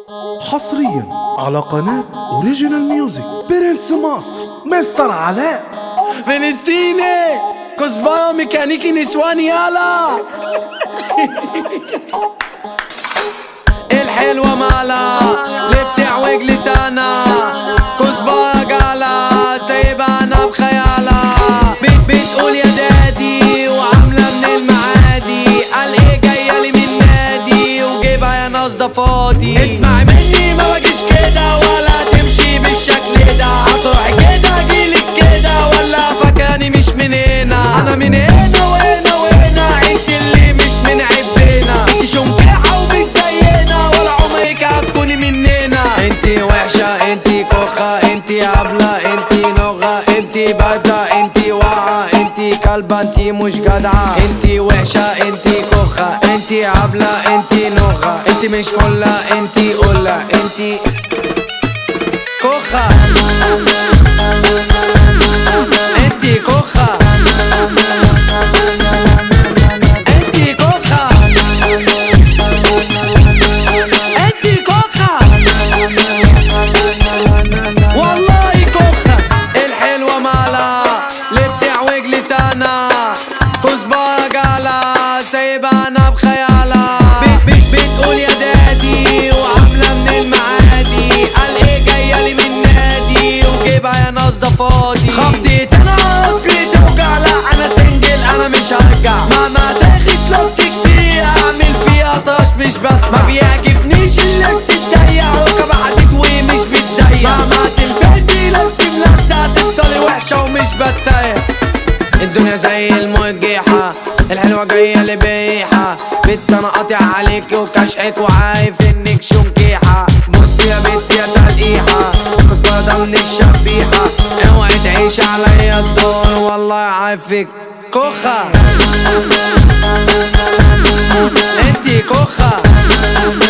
حصريا على قناة اوريجينال ميوزك برنس مصر مستر علاء فلسطيني كزبرة ميكانيكي نسوان يالا الحلوة مالا اللي بتعوج لسانا كزبرة جالا سايبة انا بخيالها بيت بتقول يا دادي وعاملة من المعادي قال ايه جاية لي من نادي وجيبها يا ناس ده فاضي اسمعي مني ما باجيش كده ولا تمشي بالشكل ده هتروحي كده اجيلك كده ولا فاكراني مش من هنا انا من هنا وهنا وهنا انت اللي مش من عبنا انت شمكحة ومش زينا ولا عمرك هتكوني مننا انت وحشة انت كوخة انت عبلة انت نغة انت باردة انت واقعة انت كلبة انت مش جدعة انت وحشة انت كوخة انت عبلة انت نغة انت مش فلة انت قلة انت كوخة انت كوخة انت كوخة انت كوخة والله كوخة الحلوة مالا اللي بتعوج لسانا كزبرة جالا سايبة انا بخيالها بيت بيت بتقول يا دادي وعاملة من المعادي قال ايه جاية لي من نادي وجيبها يا ناس ده فاضي خبطت انا اصلي توجع لا انا سنجل انا مش هرجع مهما تاخد لوت كتير اعمل فيها طرش مش بس ما بيعجبنيش اللبس الضيق ركب حديد ومش بتزيق مهما تلبسي لبس ملبسة هتفضلي وحشة ومش بتضايق الدنيا زي المرجحة الحلوة جاية لبيحة بنت انا قاطع عليك وكشقك وعارف انك شنكيحة بص يا بنت يا تلقيحة كزبرة ده من الشبيحة اوعي تعيش عليا الدور والله عارفك كوخة انتي كوخة